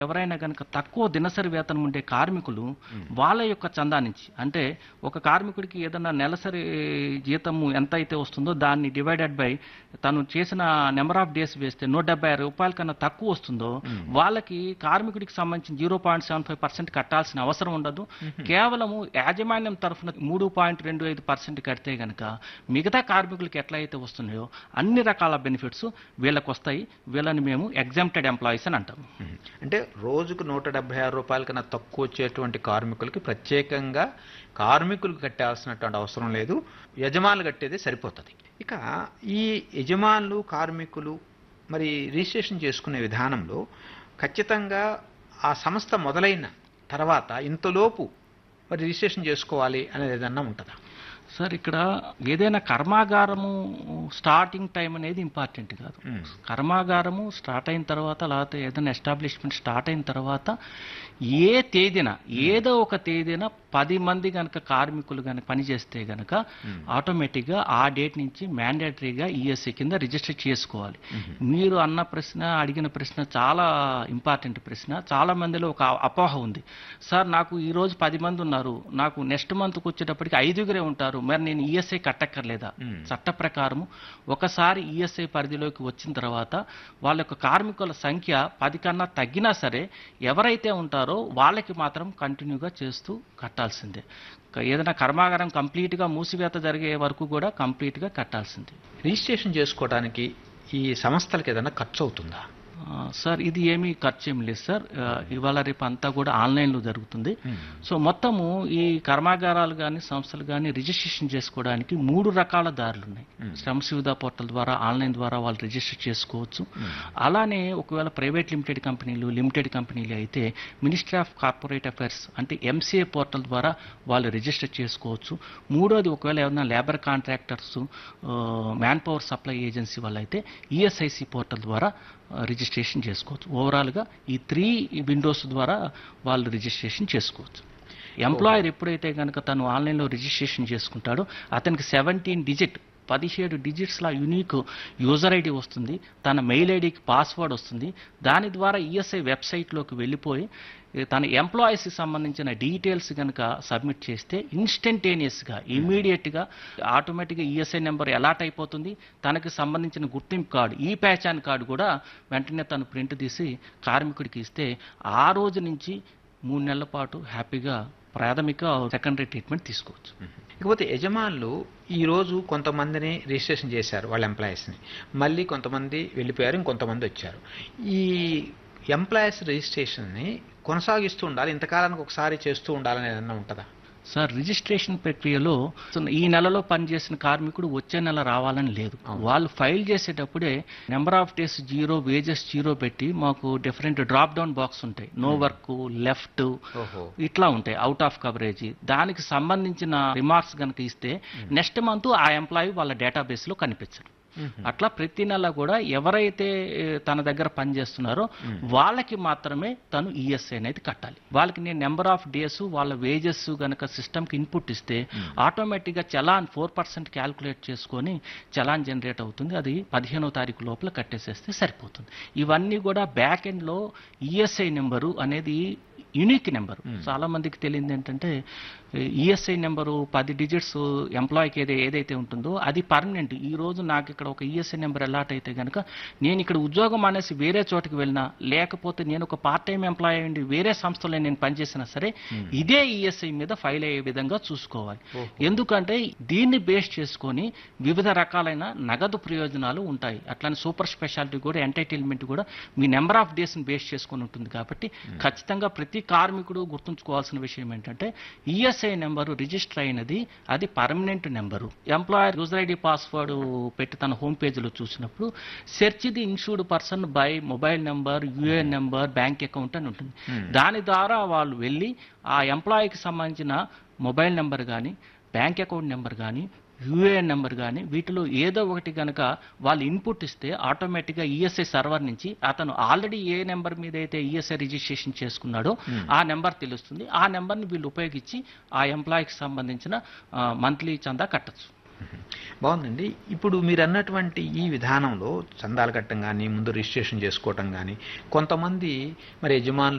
ఎవరైనా కనుక తక్కువ దినసరి వేతనం ఉండే కార్మికులు వాళ్ళ యొక్క చందా నుంచి అంటే ఒక కార్మికుడికి ఏదైనా నెలసరి జీతము ఎంత అయితే వస్తుందో దాన్ని డివైడెడ్ బై తను చేసిన నెంబర్ ఆఫ్ డేస్ వేస్తే నూట డెబ్బై ఆరు రూపాయల కన్నా తక్కువ వస్తుందో వాళ్ళకి కార్మికుడికి సంబంధించి zero point seven five percent కట్టాల్సిన అవసరం ఉండదు కేవలము యాజమాన్యం తరఫున మూడు పాయింట్ రెండు ఐదు పర్సెంట్ కడితే గనక మిగతా కార్మికులకి ఎట్లా అయితే వస్తున్నాయో అన్ని రకాల బెనిఫిట్స్ వీళ్ళకి వస్తాయి వీళ్ళని మేము ఎగ్జామ్టెడ్ ఎంప్లాయీస్ అని అంటాము మ్మ్. అంటే రోజుకు నూట డెబ్బై ఆరు రూపాయల కన్నా తక్కువ వచ్చేటువంటి కార్మికులకి ప్రత్యేకంగా కార్మికులు కట్టాల్సినటువంటి అవసరం లేదు యజమానులు కట్టేదే సరిపోతుంది ఇక ఈ యజమానులు కార్మికులు మరి రిజిస్ట్రేషన్ చేసుకునే విధానంలో ఖచ్చితంగా ఆ సంస్థ మొదలైన తర్వాత ఇంతలోపు మరి రిజిస్ట్రేషన్ చేసుకోవాలి అనేది ఏదన్నా ఉంటుందా సార్ ఇక్కడ ఏదైనా కర్మాగారము స్టార్టింగ్ టైం అనేది ఇంపార్టెంట్ కాదు మ్మ్. కర్మాగారము స్టార్ట్ అయిన తర్వాత లేకపోతే ఏదైనా ఎస్టాబ్లిష్మెంట్ స్టార్ట్ అయిన తర్వాత ఏ తేదీన ఏదో ఒక తేదీన పది మంది కనుక కార్మికులు కనుక పనిచేస్తే కనుక ఆటోమేటిక్గా ఆ డేట్ నుంచి మ్యాండేటరీగా ఈఎస్సీ కింద రిజిస్టర్ చేసుకోవాలి మీరు అన్న ప్రశ్న అడిగిన ప్రశ్న చాలా ఇంపార్టెంట్ ప్రశ్న చాలా మందిలో ఒక అపోహ ఉంది సార్ నాకు ఈ రోజు పది మంది ఉన్నారు నాకు నెక్స్ట్ మంత్కి వచ్చేటప్పటికి ఐదుగురే ఉంటారు మరి నేను ఈఎస్ఐ కట్టక్కర్లేదా మ్మ్. చట్ట ప్రకారము ఒకసారి ఈఎస్ఐ పరిధిలోకి వచ్చిన తర్వాత వాళ్ళ యొక్క కార్మికుల సంఖ్య పది కన్నా తగ్గినా సరే ఎవరైతే ఉంటారో వాళ్ళకి మాత్రం కంటిన్యూగా చేస్తూ కట్టాల్సిందే క- ఏదైనా కర్మాగారం కంప్లీట్గా మూసివేత జరిగే వరకు కూడా కంప్లీట్గా కట్టాల్సిందే రిజిస్ట్రేషన్ చేసుకోవడానికి ఈ సంస్థలకు ఏదైనా ఖర్చు అవుతుందా ఆ, సార్ ఇది ఏమీ ఖర్చు ఏమి లేదు సార్ ఆ, ఇవాళ రేపు అంతా కూడా ఆన్లైన్లో జరుగుతుంది సో మొత్తము ఈ కర్మాగారాలు కానీ సంస్థలు కానీ రిజిస్ట్రేషన్ చేసుకోవడానికి మూడు రకాల దారులు ఉన్నాయి Hmm. శ్రమ సువిధా పోర్టల్ ద్వారా ఆన్లైన్ ద్వారా వాళ్ళు రిజిస్టర్ చేసుకోవచ్చు అలానే ఒకవేళ ప్రైవేట్ లిమిటెడ్ కంపెనీలు లిమిటెడ్ కంపెనీలు అయితే మినిస్ట్రీ ఆఫ్ కార్పొరేట్ అఫైర్స్ అంటే ఎంసీఏ పోర్టల్ ద్వారా వాళ్ళు రిజిస్టర్ చేసుకోవచ్చు మూడోది ఒకవేళ ఏమైనా labour contractors man power supply agency వాళ్ళు అయితే ఈఎస్ఐసి పోర్టల్ ద్వారా ఆ, రిజిస్ట్రేషన్ చేసుకోవచ్చు ఓవరాల్గా ఈ త్రీ విండోస్ ద్వారా వాళ్ళు రిజిస్ట్రేషన్ చేసుకోవచ్చు ఎంప్లాయర్ ఎప్పుడైతే కనుక తను ఆన్లైన్లో రిజిస్ట్రేషన్ చేసుకుంటాడో అతనికి సెవెంటీన్ డిజిట్ పదిహేడు డిజిట్స్ల యూనిక్ యూజర్ ఐడి వస్తుంది తన మెయిల్ ఐడికి పాస్వర్డ్ వస్తుంది దాని ద్వారా ఈఎస్ఐ వెబ్సైట్లోకి వెళ్ళిపోయి ఏ, తన ఎంప్లాయీస్కి సంబంధించిన డీటెయిల్స్ కనుక సబ్మిట్ చేస్తే ఇన్స్టంటేనియస్గా ఇమీడియట్గా ఆటోమేటిక్గా ఈఎస్ఐ నెంబర్ అలాట్ అయిపోతుంది తనకి సంబంధించిన గుర్తింపు కార్డు ఈ ప్యాచాన్ కార్డు కూడా వెంటనే తను ప్రింట్ తీసి కార్మికుడికి ఇస్తే ఆ రోజు నుంచి మూడు నెలల పాటు హ్యాపీగా ప్రాథమిక సెకండరీ ట్రీట్మెంట్ తీసుకోవచ్చు ఇకపోతే యజమానులు ఈరోజు కొంతమందిని రిజిస్ట్రేషన్ చేశారు వాళ్ళ ఎంప్లాయీస్ని మళ్ళీ కొంతమంది వెళ్ళిపోయారు ఇంకొంతమంది వచ్చారు ఈ ఎంప్లాయీస్ రిజిస్ట్రేషన్ని కొనసాగిస్తూ ఉండాలి ఇంతకాలానికి ఒకసారి చేస్తూ ఉండాలని ఏదన్నా ఉంటుందా సార్ రిజిస్ట్రేషన్ ప్రక్రియలో అసలు ఈ నెలలో పనిచేసిన కార్మికుడు వచ్చే నెల రావాలని లేదు వాళ్ళు ఫైల్ చేసేటప్పుడే number of days zero wages zero పెట్టి మాకు డిఫరెంట్ డ్రాప్ డౌన్ బాక్స్ ఉంటాయి నో వర్క్ లెఫ్ట్ ఓహో ఇట్లా ఉంటాయి అవుట్ ఆఫ్ కవరేజ్ దానికి సంబంధించిన రిమార్క్స్ కనుక ఇస్తే నెక్స్ట్ మంత్ ఆ ఎంప్లాయీ వాళ్ళ డేటాబేస్ లో కనిపించరు అట్లా ప్రతి నెల కూడా ఎవరైతే ఏ, తన దగ్గర పనిచేస్తున్నారో వాళ్ళకి మాత్రమే తను ఈఎస్ఐ అనేది కట్టాలి వాళ్ళకి నేను నెంబర్ ఆఫ్ డేస్ వాళ్ళ వేజెస్ గనక సిస్టమ్కి ఇన్పుట్ ఇస్తే ఆటోమేటిక్గా చలాన్ ఫోర్ పర్సెంట్ క్యాల్కులేట్ చేసుకొని చలాన్ జనరేట్ అవుతుంది అది పదిహేనో తారీఖు లోపల కట్టేసేస్తే సరిపోతుంది ఇవన్నీ కూడా బ్యాక్ ఎండ్లో ఈఎస్ఐ నెంబరు అనేది యూనిక్ నెంబర్ చాలా మందికి తెలియదు ఏంటంటే ఈఎస్ఐ నెంబరు పది డిజిట్స్ ఎంప్లాయీకి ఏదే ఏదైతే ఉంటుందో అది పర్మనెంట్ ఈ రోజు నాకు ఇక్కడ ఒక ఈఎస్ఐ నెంబర్ అలాట్ అయితే కనుక నేను ఇక్కడ ఉద్యోగం అనేసి వేరే చోటికి వెళ్ళినా లేకపోతే నేను ఒక పార్ట్ టైం ఎంప్లాయీ అయ్యండి వేరే సంస్థలో నేను పనిచేసినా సరే ఇదే ఈఎస్ఐ మీద ఫైల్ అయ్యే విధంగా చూసుకోవాలి ఎందుకంటే దీన్ని బేస్ చేసుకొని వివిధ రకాలైన నగదు ప్రయోజనాలు ఉంటాయి అట్లానే సూపర్ స్పెషాలిటీ కూడా ఎంటర్టైన్మెంట్ కూడా మీ నెంబర్ ఆఫ్ డేస్ని బేస్ చేసుకొని ఉంటుంది కాబట్టి ఖచ్చితంగా ప్రతి కార్మికుడు గుర్తుంచుకోవాల్సిన విషయం ఏంటంటే ఈఎస్ఐ నెంబరు రిజిస్టర్ అయినది అది permanent number employer user ID password పెట్టి తన హోమ్ పేజీలో చూసినప్పుడు search the insured person by mobile number UAN number bank account అని ఉంటుంది దాని ద్వారా వాళ్ళు వెళ్ళి ఆ ఎంప్లాయీకి సంబంధించిన మొబైల్ నెంబర్ కానీ బ్యాంక్ అకౌంట్ నెంబర్ కానీ యూఏఎన్ నెంబర్ కానీ వీటిలో ఏదో ఒకటి కనుక వాళ్ళు ఇన్పుట్ ఇస్తే ఆటోమేటిక్గా ఈఎస్ఐ సర్వర్ నుంచి అతను ఆల్రెడీ ఏ నెంబర్ మీద అయితే ఈఎస్ఐ రిజిస్ట్రేషన్ చేసుకున్నాడో ఆ నెంబర్ తెలుస్తుంది ఆ నెంబర్ని వీళ్ళు ఉపయోగించి ఆ ఎంప్లాయీకి సంబంధించిన మంత్లీ చందా కట్టచ్చు బాగుందండి ఇప్పుడు మీరు అన్నటువంటి ఈ విధానంలో చందాలు కట్టడం కానీ ముందు రిజిస్ట్రేషన్ చేసుకోవటం కానీ కొంతమంది మరి యజమానులు